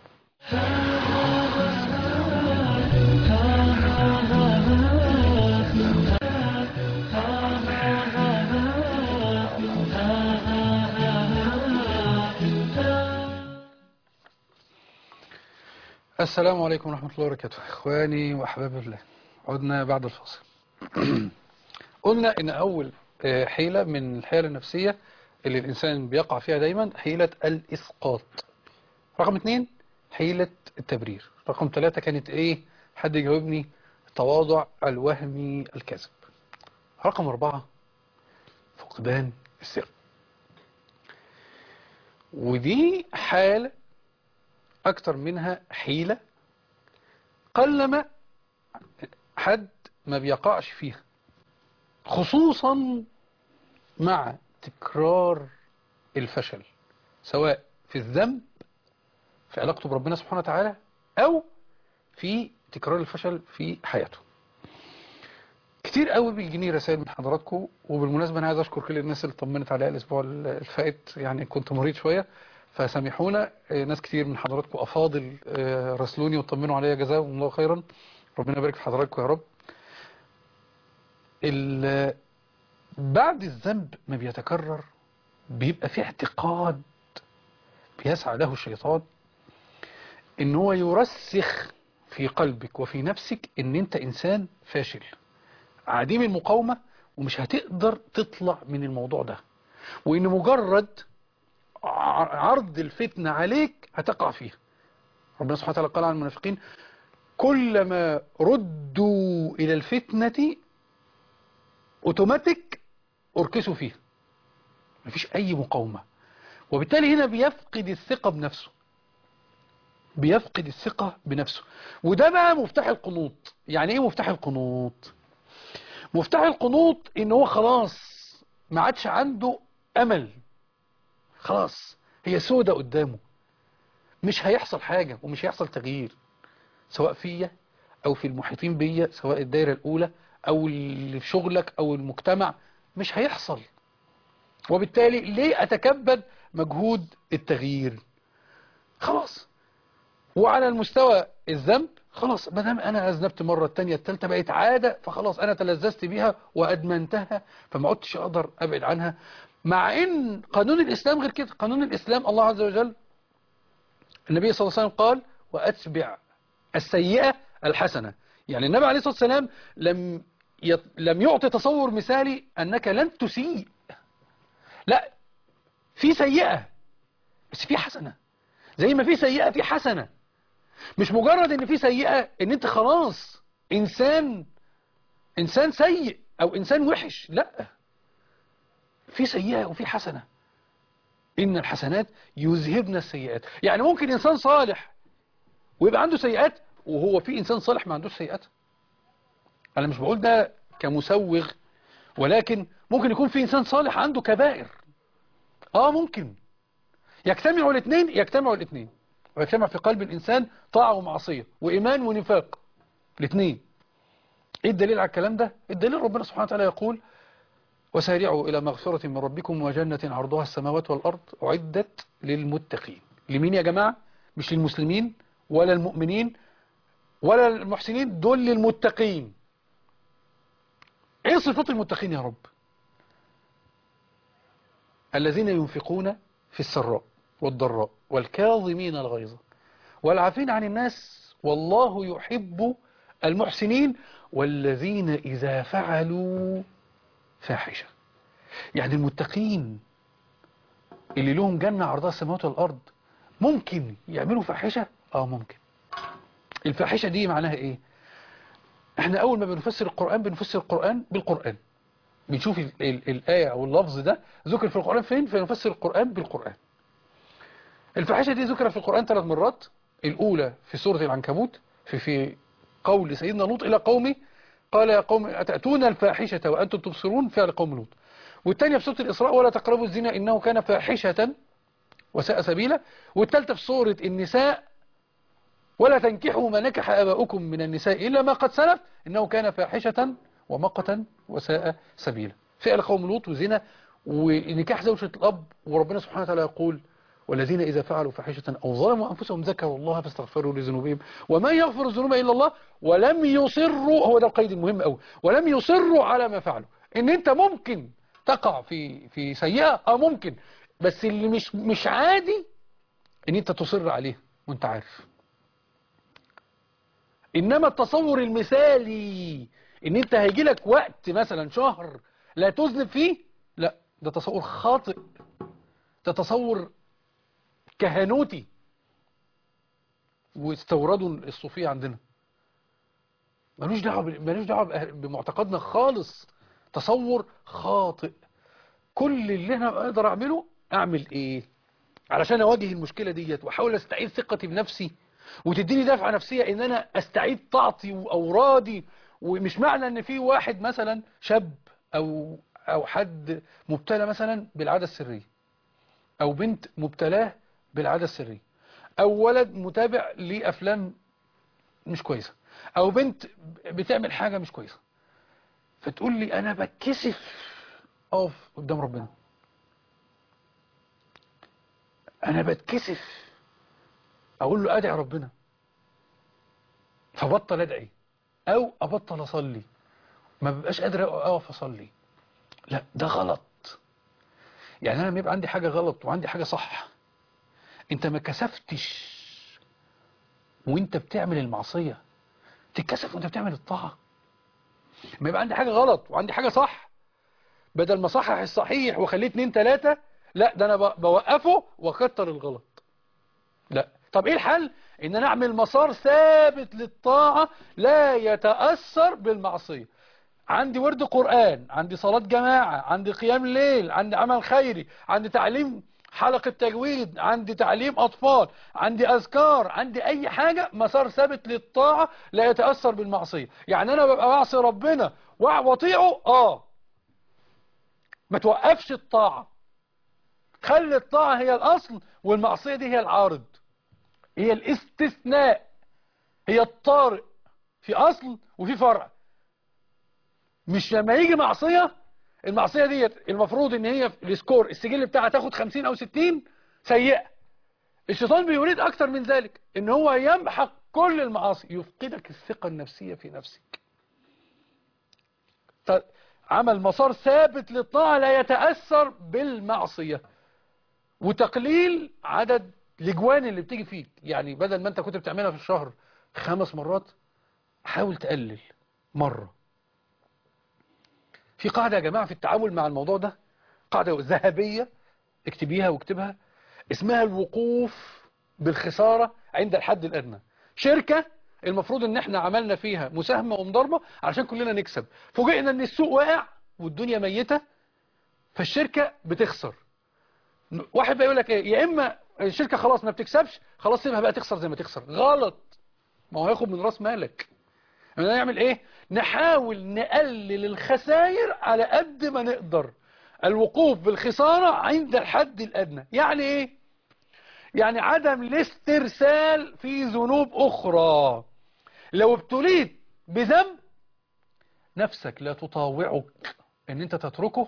السلام عليكم ورحمة الله وبركاته إخواني وأحباب الله عدنا بعد الفاصل قلنا إن أول آه، حيلة من الحيلة النفسية اللي الإنسان بيقع فيها دايما حيلة الإسقاط رقم اثنين حيلة التبرير رقم ثلاثة كانت إيه حد يجاوبني تواضع الوهمي الكاذب رقم أربعة فقدان السر ودي حالة أكتر منها حيلة قلما حد ما بيقعش فيها خصوصا مع تكرار الفشل سواء في الذنب في علاقته بربنا سبحانه وتعالى أو في تكرار الفشل في حياته كتير قوي بيجيني رسائل من حضراتكم وبالمناسبة أنا عايز أشكر كل الناس اللي طمنت عليها الأسبوع الفائت يعني كنت مريض شوية فسامحونا آه، ناس كتير من حضراتكم أفاضل آه، راسلوني وطمنوا عليا جزاهم الله خيرا ربنا يبارك في حضراتكم يا رب ال- بعد الذنب ما بيتكرر بيبقى في اعتقاد بيسعى له الشيطان ان هو يرسخ في قلبك وفي نفسك ان انت انسان فاشل عديم المقاومة ومش هتقدر تطلع من الموضوع ده وان مجرد ع- عرض الفتنة عليك هتقع فيها ربنا سبحانه وتعالى قال عن المنافقين كلما ردوا إلى الفتنة اوتوماتيك اركسوا فيها مفيش أي مقاومة وبالتالي هنا بيفقد الثقة بنفسه بيفقد الثقة بنفسه وده بقى مفتاح القنوط يعني ايه مفتاح القنوط مفتاح القنوط ان هو خلاص ما عادش عنده امل خلاص هي سودة قدامه مش هيحصل حاجة ومش هيحصل تغيير سواء فيا او في المحيطين بيا سواء الدايرة الاولى او اللي في شغلك او المجتمع مش هيحصل وبالتالي ليه اتكبد مجهود التغيير خلاص وعلى المستوى الذنب خلاص ما دام انا اذنبت مره الثانيه الثالثه بقت عاده فخلاص انا تلذذت بيها وادمنتها فما عدتش اقدر ابعد عنها مع ان قانون الاسلام غير كده قانون الاسلام الله عز وجل النبي صلى الله عليه وسلم قال واتبع السيئه الحسنه يعني النبي عليه الصلاه والسلام لم يط... لم يعطي تصور مثالي انك لن تسيء لا في سيئه بس في حسنه زي ما في سيئه في حسنه مش مجرد ان في سيئة ان انت خلاص انسان انسان سيء او انسان وحش لا في سيئة وفي حسنة ان الحسنات يذهبن السيئات يعني ممكن انسان صالح ويبقى عنده سيئات وهو في انسان صالح ما عندوش سيئات انا مش بقول ده كمسوغ ولكن ممكن يكون في انسان صالح عنده كبائر اه ممكن يجتمعوا الاثنين يجتمعوا الاثنين ويجتمع في قلب الإنسان طاعة ومعصية وإيمان ونفاق الاثنين إيه الدليل على الكلام ده؟ الدليل ربنا سبحانه وتعالى يقول وسارعوا إلى مغفرة من ربكم وجنة عرضها السماوات والأرض أعدت للمتقين لمين يا جماعة؟ مش للمسلمين ولا المؤمنين ولا المحسنين دول للمتقين ايه صفات المتقين يا رب الذين ينفقون في السراء والضراء والكاظمين الغيظ والعافين عن الناس والله يحب المحسنين والذين إذا فعلوا فاحشة يعني المتقين اللي لهم جنة عرضها السماوات والأرض ممكن يعملوا فاحشة اه ممكن الفاحشة دي معناها ايه احنا اول ما بنفسر القرآن بنفسر القرآن بالقرآن بنشوف ال ال الآية او اللفظ ده ذكر في القرآن فين فنفسر القرآن بالقرآن الفاحشة دي ذكرت في القرآن ثلاث مرات الأولى في سورة العنكبوت في في قول سيدنا لوط إلى قومه قال يا قوم أتأتون الفاحشة وأنتم تبصرون فعل قوم لوط والثانية في سورة الإسراء ولا تقربوا الزنا إنه كان فاحشة وساء سبيلا والثالثة في سورة النساء ولا تنكحوا ما نكح آباؤكم من النساء إلا ما قد سلف إنه كان فاحشة ومقتا وساء سبيلا فعل قوم لوط وزنا ونكاح زوجة الأب وربنا سبحانه وتعالى يقول والذين إذا فعلوا فاحشة أو ظلموا أنفسهم ذكروا الله فاستغفروا لذنوبهم وما يغفر الذنوب إلا الله ولم يصروا هو ده القيد المهم أوي ولم يصروا على ما فعلوا إن أنت ممكن تقع في في سيئة اه ممكن بس اللي مش مش عادي ان انت تصر عليه وانت عارف انما التصور المثالي ان انت هيجي لك وقت مثلا شهر لا تذنب فيه لا ده تصور خاطئ ده تصور كهنوتي واستوردوا الصوفية عندنا ملوش دعوه ملوش دعوه بمعتقدنا خالص تصور خاطئ كل اللي انا اقدر اعمله اعمل ايه علشان اواجه المشكلة ديت واحاول استعيد ثقتي بنفسي وتديني دفعة نفسية ان انا استعيد طاعتي واورادي ومش معنى ان في واحد مثلا شاب او او حد مبتلى مثلا بالعادة السرية او بنت مبتلاه بالعادة السرية او ولد متابع لافلام مش كويسة او بنت بتعمل حاجة مش كويسة فتقول لي انا بتكسف اقف قدام ربنا انا بتكسف اقول له ادعي ربنا فبطل ادعي او ابطل اصلي ما ببقاش قادر اقف اصلي لا ده غلط يعني انا لما يبقى عندي حاجة غلط وعندي حاجة صح انت ما كسفتش وانت بتعمل المعصية تتكسف وانت بتعمل الطاعة ما يبقى عندي حاجة غلط وعندي حاجة صح بدل ما صحح الصحيح وخليه اتنين تلاتة لا ده انا بوقفه واكتر الغلط لا طب ايه الحل ان انا اعمل مسار ثابت للطاعة لا يتأثر بالمعصية عندي ورد قرآن عندي صلاة جماعة عندي قيام ليل عندي عمل خيري عندي تعليم حلقة تجويد عندي تعليم أطفال عندي أذكار عندي أي حاجة مسار ثابت للطاعة لا يتأثر بالمعصية يعني أنا ببقى بعصي ربنا وأطيعه آه ما توقفش الطاعة خلي الطاعة هي الأصل والمعصية دي هي العارض هي الاستثناء هي الطارئ في أصل وفي فرع مش لما يجي معصية المعصية ديت المفروض ان هي السكور السجل بتاعها تاخد 50 او 60 سيئة الشيطان بيريد اكتر من ذلك ان هو يمحق كل المعاصي يفقدك الثقة النفسية في نفسك عمل مسار ثابت للطاعة لا يتأثر بالمعصية وتقليل عدد الاجوان اللي بتيجي فيك يعني بدل ما انت كنت بتعملها في الشهر خمس مرات حاول تقلل مرة في قاعدة يا جماعة في التعامل مع الموضوع ده قاعدة ذهبية اكتبيها واكتبها اسمها الوقوف بالخسارة عند الحد الأدنى شركة المفروض ان احنا عملنا فيها مساهمة ومضاربة علشان كلنا نكسب فوجئنا ان السوق واقع والدنيا ميتة فالشركة بتخسر واحد بقى يقول لك ايه يا اما الشركة خلاص ما بتكسبش خلاص سيبها بقى تخسر زي ما تخسر غلط ما هو هياخد من راس مالك يعني نعمل ايه نحاول نقلل الخسائر على قد ما نقدر الوقوف بالخسارة عند الحد الأدنى يعني ايه يعني عدم الاسترسال في ذنوب أخرى لو ابتليت بذنب نفسك لا تطاوعك ان انت تتركه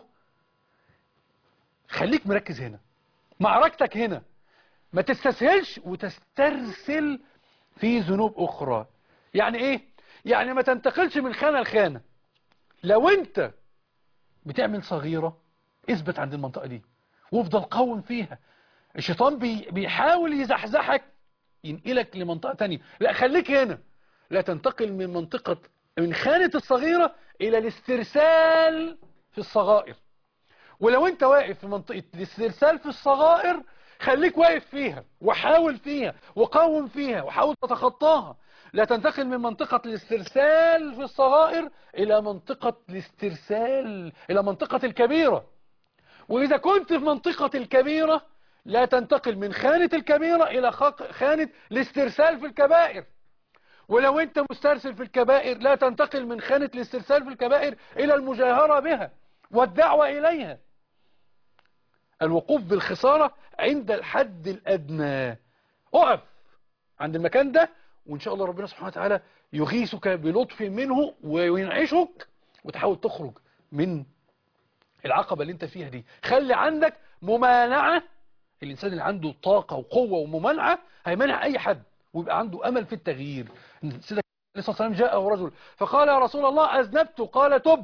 خليك مركز هنا معركتك هنا ما تستسهلش وتسترسل في ذنوب أخرى يعني ايه يعني ما تنتقلش من خانة لخانة لو انت بتعمل صغيرة اثبت عند المنطقة دي وافضل قوم فيها الشيطان بي بيحاول يزحزحك ينقلك لمنطقة تانية لا خليك هنا لا تنتقل من منطقة من خانة الصغيرة إلى الاسترسال في الصغائر ولو انت واقف في منطقة الاسترسال في الصغائر خليك واقف فيها وحاول فيها وقاوم فيها وحاول تتخطاها لا تنتقل من منطقة الاسترسال في الصغائر إلى منطقة الاسترسال إلى منطقة الكبيرة وإذا كنت في منطقة الكبيرة لا تنتقل من خانة الكبيرة إلى خق- خانة الاسترسال في الكبائر ولو أنت مسترسل في الكبائر لا تنتقل من خانة الاسترسال في الكبائر إلى المجاهرة بها والدعوة إليها الوقوف بالخسارة عند الحد الأدنى اقف عند المكان ده وإن شاء الله ربنا سبحانه وتعالى يغيثك بلطف منه وينعشك وتحاول تخرج من العقبة اللي انت فيها دي خلي عندك ممانعة الإنسان اللي عنده طاقة وقوة وممانعة هيمنع أي حد ويبقى عنده أمل في التغيير سيدنا عليه الصلاة والسلام جاءه رجل فقال يا رسول الله أذنبت قال تب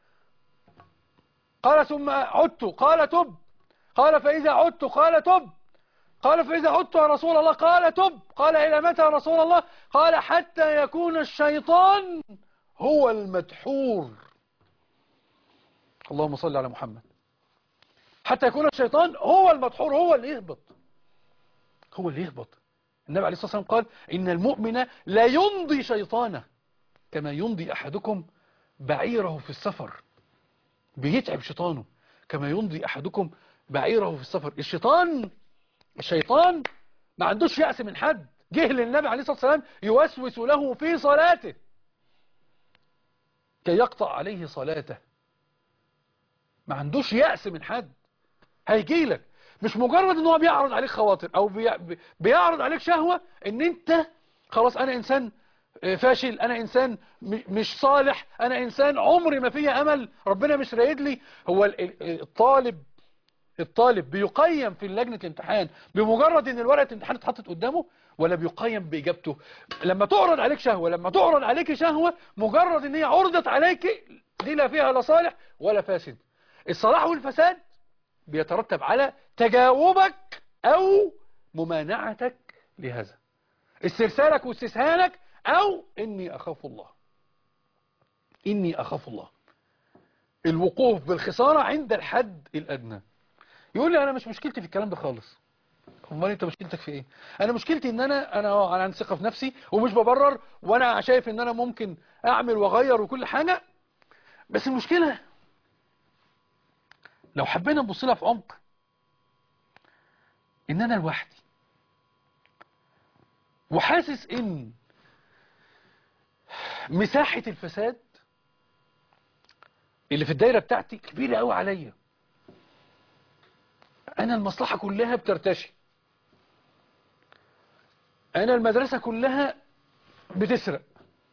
قال ثم عدت قال تب قال فإذا عدت قال تب قال فإذا عدت يا رسول الله قال تب قال إلى متى يا رسول الله قال حتى يكون الشيطان هو المدحور اللهم صل على محمد حتى يكون الشيطان هو المدحور هو اللي يهبط هو اللي يهبط النبي عليه الصلاة والسلام قال إن المؤمن لا يمضي شيطانه كما يمضي أحدكم بعيره في السفر بيتعب شيطانه كما يمضي أحدكم بعيره في السفر الشيطان الشيطان ما عندوش يأس من حد جه للنبي عليه الصلاة والسلام يوسوس له في صلاته كي يقطع عليه صلاته ما عندوش يأس من حد هيجي لك مش مجرد ان هو بيعرض عليك خواطر او بي- بيعرض عليك شهوة ان انت خلاص انا انسان فاشل انا انسان م- مش صالح انا انسان عمري ما فيا امل ربنا مش رايد لي هو ال- ال- الطالب الطالب بيقيم في لجنة الامتحان بمجرد ان الورقة الامتحان اتحطت قدامه ولا بيقيم باجابته لما تعرض عليك شهوة لما تعرض عليك شهوة مجرد ان هي عرضت عليك دي لا فيها لا صالح ولا فاسد الصلاح والفساد بيترتب على تجاوبك او ممانعتك لهذا استرسالك واستسهالك او اني اخاف الله اني اخاف الله الوقوف بالخسارة عند الحد الادنى يقول لي انا مش مشكلتي في الكلام ده خالص امال انت مشكلتك في ايه انا مشكلتي ان انا انا انا عندي ثقه في نفسي ومش ببرر وانا شايف ان انا ممكن اعمل واغير وكل حاجه بس المشكله لو حبينا نبص لها في عمق ان انا لوحدي وحاسس ان مساحه الفساد اللي في الدايره بتاعتي كبيره قوي عليا انا المصلحة كلها بترتشي انا المدرسة كلها بتسرق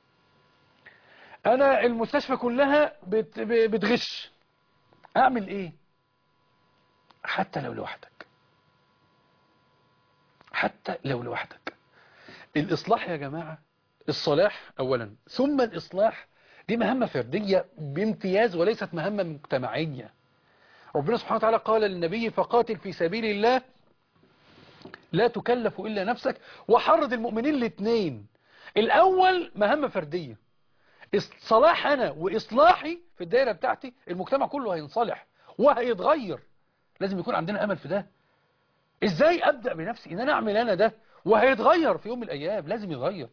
انا المستشفى كلها بت... ب- بتغش اعمل ايه حتى لو لوحدك حتى لو لوحدك الاصلاح يا جماعة الصلاح اولا ثم الاصلاح دي مهمة فردية بامتياز وليست مهمة مجتمعية ربنا سبحانه وتعالى قال للنبي فقاتل في سبيل الله لا تكلف إلا نفسك وحرض المؤمنين الاثنين الأول مهمة فردية صلاح أنا وإصلاحي في الدائرة بتاعتي المجتمع كله هينصلح وهيتغير لازم يكون عندنا أمل في ده إزاي أبدأ بنفسي إن أنا أعمل أنا ده وهيتغير في يوم من الأيام لازم يتغير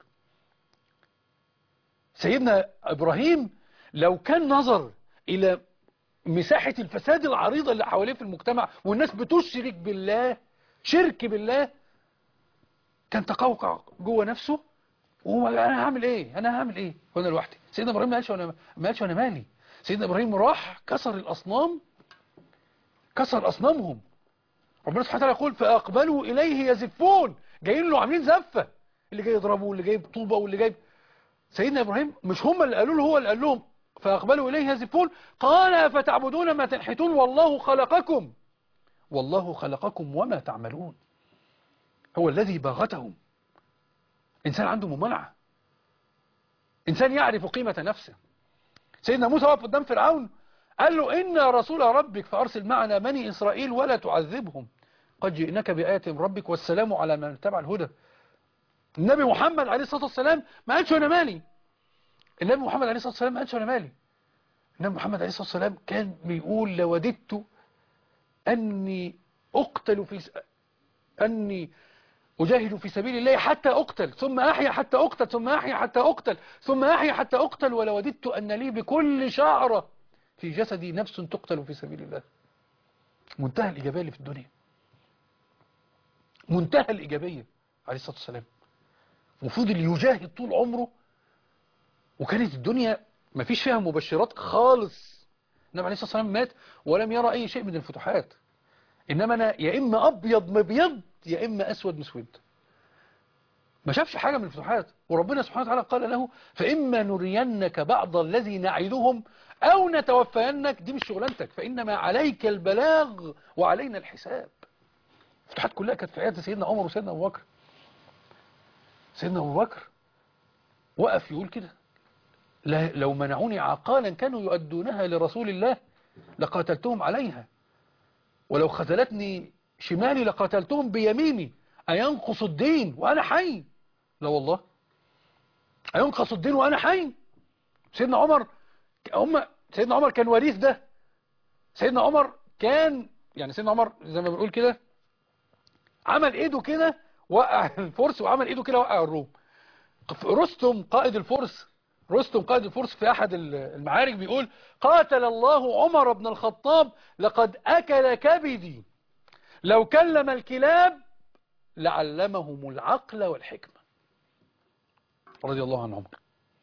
سيدنا إبراهيم لو كان نظر إلى مساحة الفساد العريضة اللي حواليه في المجتمع والناس بتشرك بالله شرك بالله كان تقوقع جوه نفسه وهو انا هعمل ايه انا هعمل ايه وانا لوحدي سيدنا ابراهيم ما قالش وانا ما قالش وانا مالي سيدنا ابراهيم راح كسر الاصنام كسر اصنامهم ربنا سبحانه وتعالى يقول فاقبلوا اليه يزفون جايين له عاملين زفه اللي جاي يضربه واللي جايب طوبه واللي جايب سيدنا ابراهيم مش هم اللي قالوا له هو اللي قال لهم فأقبلوا إليه يزفون قال فتعبدون ما تنحتون والله خلقكم والله خلقكم وما تعملون هو الذي باغتهم إنسان عنده ممانعة إنسان يعرف قيمة نفسه سيدنا موسى وقف قدام فرعون قال له إن رسول ربك فأرسل معنا بني إسرائيل ولا تعذبهم قد جئناك بآية من ربك والسلام على من اتبع الهدى النبي محمد عليه الصلاة والسلام ما قالش أنا مالي النبي محمد عليه الصلاة والسلام ما قالش أنا مالي النبي محمد عليه الصلاة والسلام كان بيقول لوددت أني أقتل في س... أني أجاهد في سبيل الله حتى أقتل ثم أحيا حتى أقتل ثم أحيا حتى أقتل ثم أحيا حتى أقتل ولوددت أن لي بكل شعرة في جسدي نفس تقتل في سبيل الله منتهى الإيجابية اللي في الدنيا منتهى الإيجابية عليه الصلاة والسلام المفروض اللي يجاهد طول عمره وكانت الدنيا ما فيش فيها مبشرات خالص النبي عليه الصلاة والسلام مات ولم يرى أي شيء من الفتوحات إنما أنا يا إما أبيض مبيض يا إما أسود مسود ما شافش حاجة من الفتوحات وربنا سبحانه وتعالى قال له فإما نرينك بعض الذي نعدهم أو نتوفينك دي مش شغلانتك فإنما عليك البلاغ وعلينا الحساب الفتوحات كلها كانت في حياة سيدنا عمر وسيدنا أبو بكر سيدنا أبو بكر وقف يقول كده لو منعوني عقالا كانوا يؤدونها لرسول الله لقاتلتهم عليها ولو خذلتني شمالي لقاتلتهم بيميني أينقص الدين وأنا حي لا والله أينقص الدين وأنا حي سيدنا عمر هم سيدنا عمر كان وريث ده سيدنا عمر كان يعني سيدنا عمر زي ما بنقول كده عمل ايده كده وقع الفرس وعمل ايده كده وقع الروم رستم قائد الفرس رستم قائد الفرس في أحد المعارك بيقول قاتل الله عمر بن الخطاب لقد أكل كبدي لو كلم الكلاب لعلمهم العقل والحكمة رضي الله عن عمر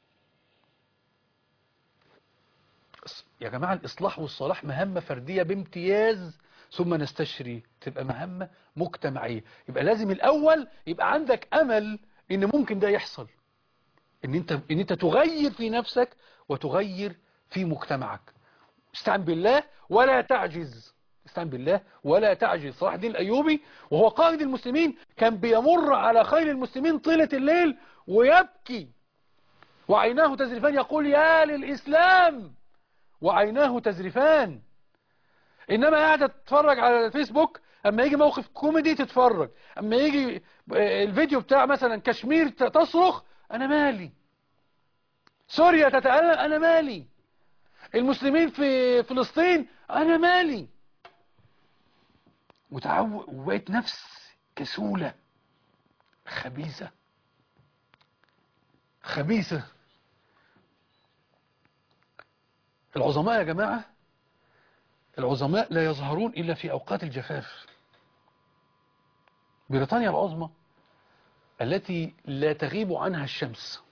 يا جماعة الإصلاح والصلاح مهمة فردية بامتياز ثم نستشري تبقى مهمة مجتمعية يبقى لازم الأول يبقى عندك أمل إن ممكن ده يحصل ان انت ان انت تغير في نفسك وتغير في مجتمعك استعن بالله ولا تعجز استعن بالله ولا تعجز صلاح الدين الايوبي وهو قائد المسلمين كان بيمر على خيل المسلمين طيلة الليل ويبكي وعيناه تزرفان يقول يا للاسلام وعيناه تزرفان انما قاعد تتفرج على الفيسبوك اما يجي موقف كوميدي تتفرج اما يجي الفيديو بتاع مثلا كشمير تصرخ أنا مالي سوريا تتألم أنا مالي المسلمين في فلسطين أنا مالي وتعو وبقت نفس كسولة خبيثة خبيثة العظماء يا جماعة العظماء لا يظهرون إلا في أوقات الجفاف بريطانيا العظمى التي لا تغيب عنها الشمس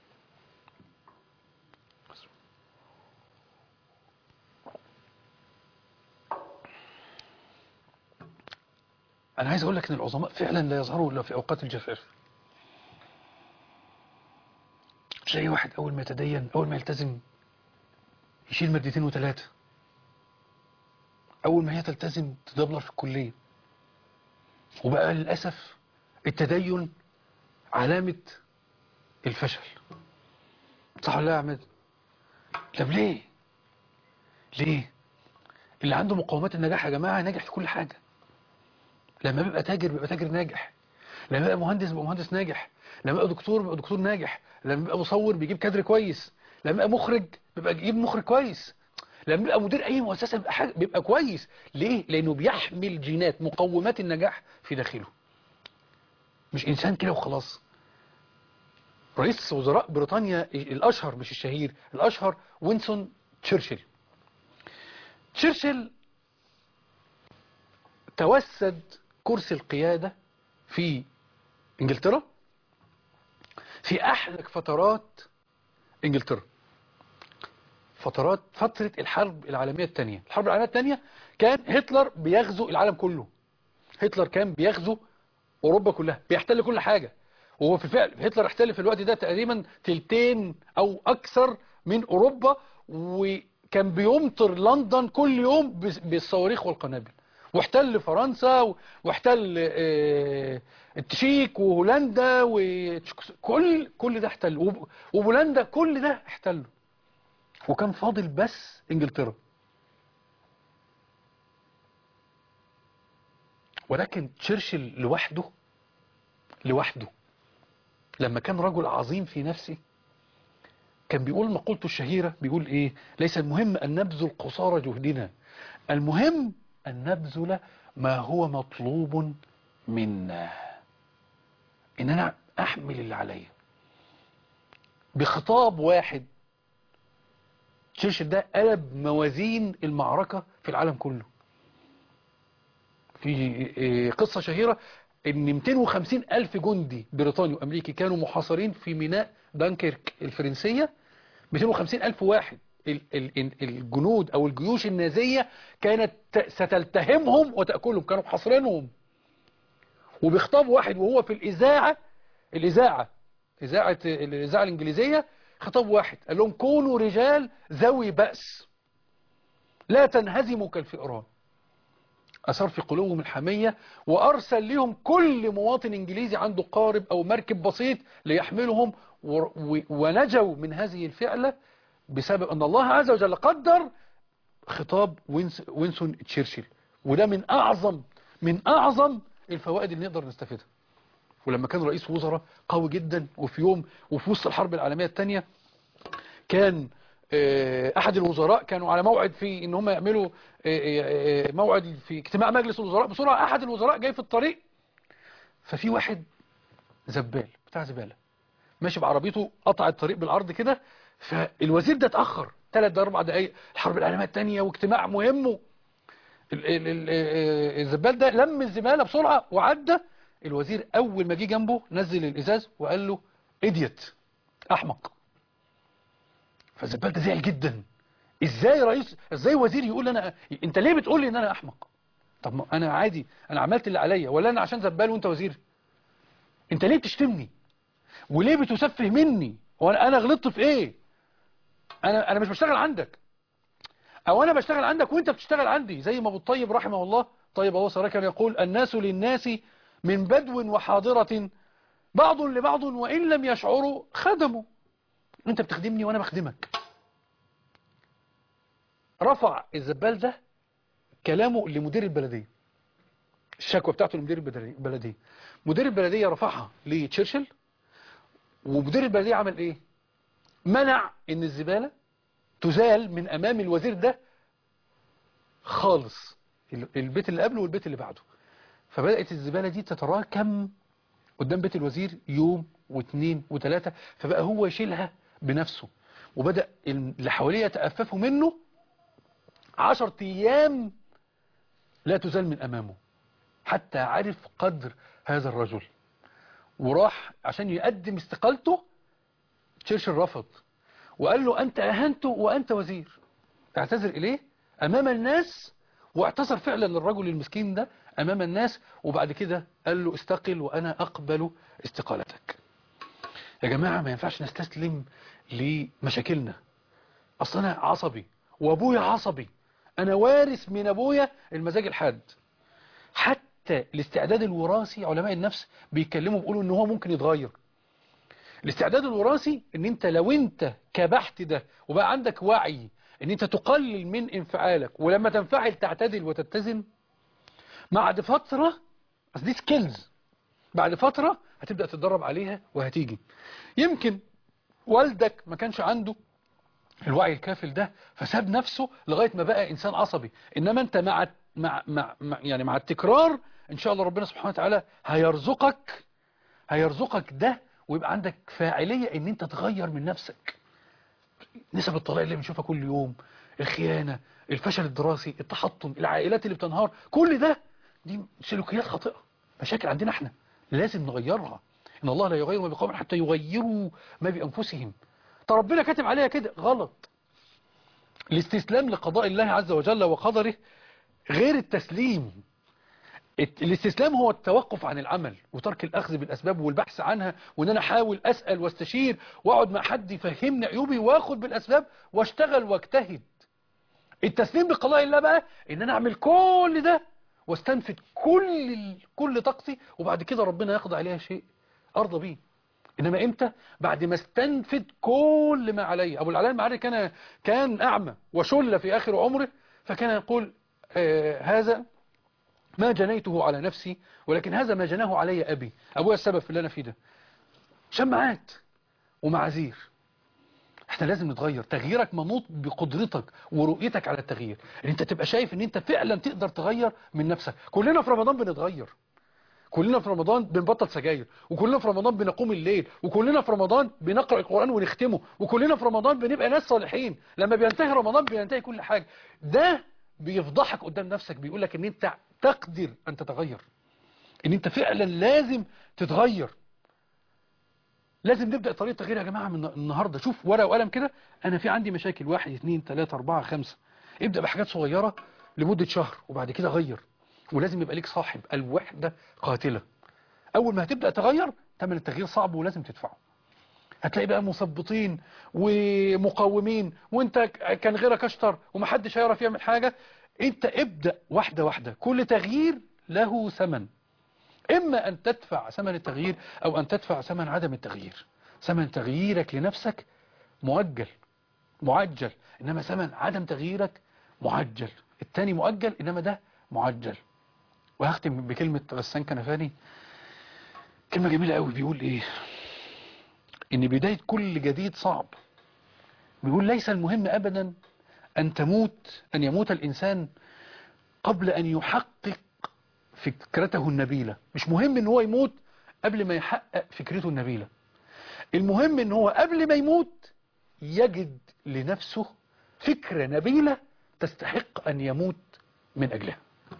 أنا عايز أقول لك أن العظماء فعلا لا يظهروا إلا في أوقات الجفاف تلاقي واحد أول ما يتدين أول ما يلتزم يشيل مادتين وثلاثة أول ما هي تلتزم تدبلر في الكلية وبقى للأسف التدين علامة الفشل صح ولا لا يا عماد طب ليه ليه اللي عنده مقومات النجاح يا جماعة ناجح في كل حاجة لما بيبقى تاجر بيبقى تاجر ناجح لما بيبقى مهندس بيبقى مهندس ناجح لما بيبقى دكتور بيبقى دكتور ناجح لما بيبقى مصور بيجيب كادر كويس لما بيبقى مخرج بيبقى يجيب مخرج كويس لما بيبقى مدير اي مؤسسة بيبقى, حاجة بيبقى كويس ليه لانه بيحمل جينات مقومات النجاح في داخله مش انسان كده وخلاص رئيس وزراء بريطانيا الاشهر مش الشهير الاشهر وينسون تشرشل تشرشل توسد كرسي القيادة في انجلترا في احلك فترات انجلترا فترات فترة الحرب العالمية الثانية الحرب العالمية الثانية كان هتلر بيغزو العالم كله هتلر كان بيغزو اوروبا كلها بيحتل كل حاجة وهو في الفعل هتلر احتل في الوقت ده تقريبا تلتين او اكثر من اوروبا وكان بيمطر لندن كل يوم بالصواريخ والقنابل واحتل فرنسا واحتل التشيك وهولندا وكل كل ده احتل وبولندا كل ده احتله وكان فاضل بس انجلترا ولكن تشرشل لوحده لوحده لما كان رجل عظيم في نفسه كان بيقول مقولته الشهيرة بيقول ايه ليس المهم ان نبذل قصارى جهدنا المهم ان نبذل ما هو مطلوب منا ان انا احمل اللي عليا بخطاب واحد تشرشل ده قلب موازين المعركة في العالم كله في قصة شهيرة ان 250 الف جندي بريطاني وامريكي كانوا محاصرين في ميناء دانكيرك الفرنسية 250 الف واحد الجنود او الجيوش النازية كانت ستلتهمهم وتأكلهم كانوا محاصرينهم وبخطاب واحد وهو في الإذاعة الإذاعة إذاعة الإذاعة الإنجليزية خطاب واحد قال لهم كونوا رجال ذوي بأس لا تنهزموا كالفئران أثار في قلوبهم الحمية وأرسل لهم كل مواطن إنجليزي عنده قارب أو مركب بسيط ليحملهم ونجوا من هذه الفعلة بسبب أن الله عز وجل قدر خطاب وينسون تشرشل وده من أعظم من أعظم الفوائد اللي نقدر نستفيدها ولما كان رئيس وزراء قوي جدا وفي يوم وفي وسط الحرب العالمية الثانية كان احد الوزراء كانوا على موعد في ان هم يعملوا موعد في اجتماع مجلس الوزراء بسرعة احد الوزراء جاي في الطريق ففي واحد زبال بتاع زبالة ماشي بعربيته قطع الطريق بالعرض كده فالوزير ده اتأخر ثلاث ده اربع دقايق الحرب العالمية الثانية واجتماع مهم الزبال ده لم الزبالة بسرعة وعدى الوزير اول ما جه جنبه نزل الازاز وقال له اديت احمق فالزبال ده زعل جدا ازاي رئيس ازاي وزير يقول انا انت ليه بتقول لي ان انا احمق طب ما انا عادي انا عملت اللي عليا ولا انا عشان زبال وانت وزير انت ليه بتشتمني وليه بتسفه مني وانا انا غلطت في ايه انا انا مش بشتغل عندك او انا بشتغل عندك وانت بتشتغل عندي زي ما ابو الطيب رحمه الله طيب الله سراء كان يقول الناس للناس من بدو وحاضرة بعض لبعض وإن لم يشعروا خدموا انت بتخدمني وانا بخدمك رفع الزبال ده كلامه لمدير البلدية الشكوى بتاعته لمدير البلدية مدير البلدية رفعها لتشرشل ومدير البلدية عمل ايه منع ان الزبالة تزال من امام الوزير ده خالص البيت اللي قبله والبيت اللي بعده فبدأت الزبالة دي تتراكم قدام بيت الوزير يوم واثنين وثلاثة فبقى هو يشيلها بنفسه وبدأ اللي حواليه يتأففوا منه عشر ايام لا تزال من امامه حتى عرف قدر هذا الرجل وراح عشان يقدم استقالته تشرشل رفض وقال له انت اهنته وانت وزير اعتذر اليه امام الناس واعتذر فعلا للرجل المسكين ده امام الناس وبعد كده قال له استقل وانا اقبل استقالتك يا جماعة ما ينفعش نستسلم لمشاكلنا اصل انا عصبي وابويا عصبي انا وارث من ابويا المزاج الحاد حتى الاستعداد الوراثي علماء النفس بيتكلموا بيقولوا ان هو ممكن يتغير الاستعداد الوراثي ان انت لو انت كبحت ده وبقى عندك وعي ان انت تقلل من انفعالك ولما تنفعل تعتدل وتتزن بعد فترة بس دي سكيلز بعد فترة هتبدأ تتدرب عليها وهتيجي يمكن والدك ما كانش عنده الوعي الكافل ده فساب نفسه لغاية ما بقى إنسان عصبي إنما أنت مع مع مع يعني مع التكرار إن شاء الله ربنا سبحانه وتعالى هيرزقك هيرزقك ده ويبقى عندك فاعلية إن أنت تغير من نفسك نسب الطلاق اللي بنشوفها كل يوم الخيانة الفشل الدراسي التحطم العائلات اللي بتنهار كل ده دي سلوكيات خاطئة مشاكل عندنا احنا لازم نغيرها إن الله لا يغير ما بقوم حتى يغيروا ما بأنفسهم طب ربنا كاتب عليها كده غلط الاستسلام لقضاء الله عز وجل وقدره غير التسليم الاستسلام هو التوقف عن العمل وترك الأخذ بالأسباب والبحث عنها وان انا احاول أسأل واستشير واقعد مع حد يفهمني عيوبي واخد بالأسباب واشتغل واجتهد التسليم بقضاء الله بقى ان انا اعمل كل ده واستنفد كل كل طاقتي وبعد كده ربنا يقضي عليها شيء ارضى بيه انما امتى بعد ما استنفد كل ما علي ابو العلاء المعري كان كان اعمى وشل في اخر عمره فكان يقول آه هذا ما جنيته على نفسي ولكن هذا ما جناه علي أبي أبويا السبب في اللي أنا فيه ده شمعات ومعاذير احنا لازم نتغير تغييرك منوط بقدرتك ورؤيتك على التغيير ان انت تبقى شايف ان انت فعلا تقدر تغير من نفسك كلنا في رمضان بنتغير كلنا في رمضان بنبطل سجاير وكلنا في رمضان بنقوم الليل وكلنا في رمضان بنقرأ القرآن ونختمه وكلنا في رمضان بنبقى ناس صالحين لما بينتهي رمضان بينتهي كل حاجة ده بيفضحك قدام نفسك بيقول لك ان انت تقدر ان تتغير ان انت فعلا لازم تتغير لازم نبدأ طريقة تغيير يا جماعة من النهاردة شوف ورقة وقلم كده انا في عندي مشاكل واحد اثنين ثلاثة اربعة خمسة ابدأ بحاجات صغيرة لمدة شهر وبعد كده غير ولازم يبقى ليك صاحب الوحدة قاتلة اول ما هتبدأ تغير تمن التغيير صعب ولازم تدفعه هتلاقي بقى مثبطين ومقاومين وانت كان غيرك اشطر ومحدش هيعرف يعمل حاجة انت ابدأ واحدة واحدة كل تغيير له ثمن اما ان تدفع ثمن التغيير او ان تدفع ثمن عدم التغيير ثمن تغييرك لنفسك مؤجل معجل انما ثمن عدم تغييرك معجل التاني مؤجل انما ده معجل وهختم بكلمة غسان كنفاني كلمة جميلة قوي بيقول ايه ان بداية كل جديد صعب بيقول ليس المهم ابدا ان تموت ان يموت الانسان قبل ان يحقق فكرته النبيلة مش مهم ان هو يموت قبل ما يحقق فكرته النبيلة المهم ان هو قبل ما يموت يجد لنفسه فكرة نبيلة تستحق ان يموت من اجلها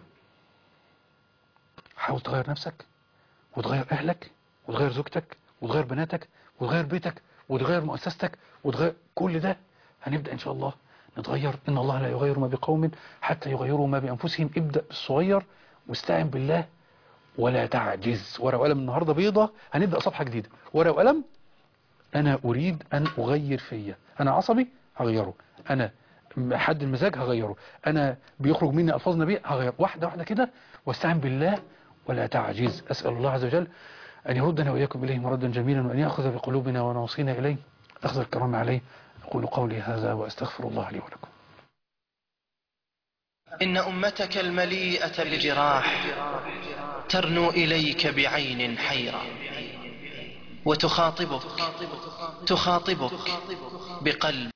حاول تغير نفسك وتغير اهلك وتغير زوجتك وتغير بناتك وتغير بيتك وتغير مؤسستك وتغير كل ده هنبدأ ان شاء الله نتغير ان الله لا يغير ما بقوم حتى يغيروا ما بانفسهم ابدأ بالصغير واستعن بالله ولا تعجز ورقة وقلم النهاردة بيضة هنبدأ صفحة جديدة ورقة وقلم أنا أريد أن أغير فيا أنا عصبي هغيره أنا حد المزاج هغيره أنا بيخرج مني ألفاظ نبي هغير واحدة واحدة كده واستعن بالله ولا تعجز أسأل الله عز وجل أن يردنا وإياكم إليه مردا جميلا وأن يأخذ بقلوبنا ونواصينا إليه أخذ الكرام عليه أقول قولي هذا وأستغفر الله لي ولكم إن أمتك المليئة بالجراح ترنو إليك بعين حيرة وتخاطبك تخاطبك بقلب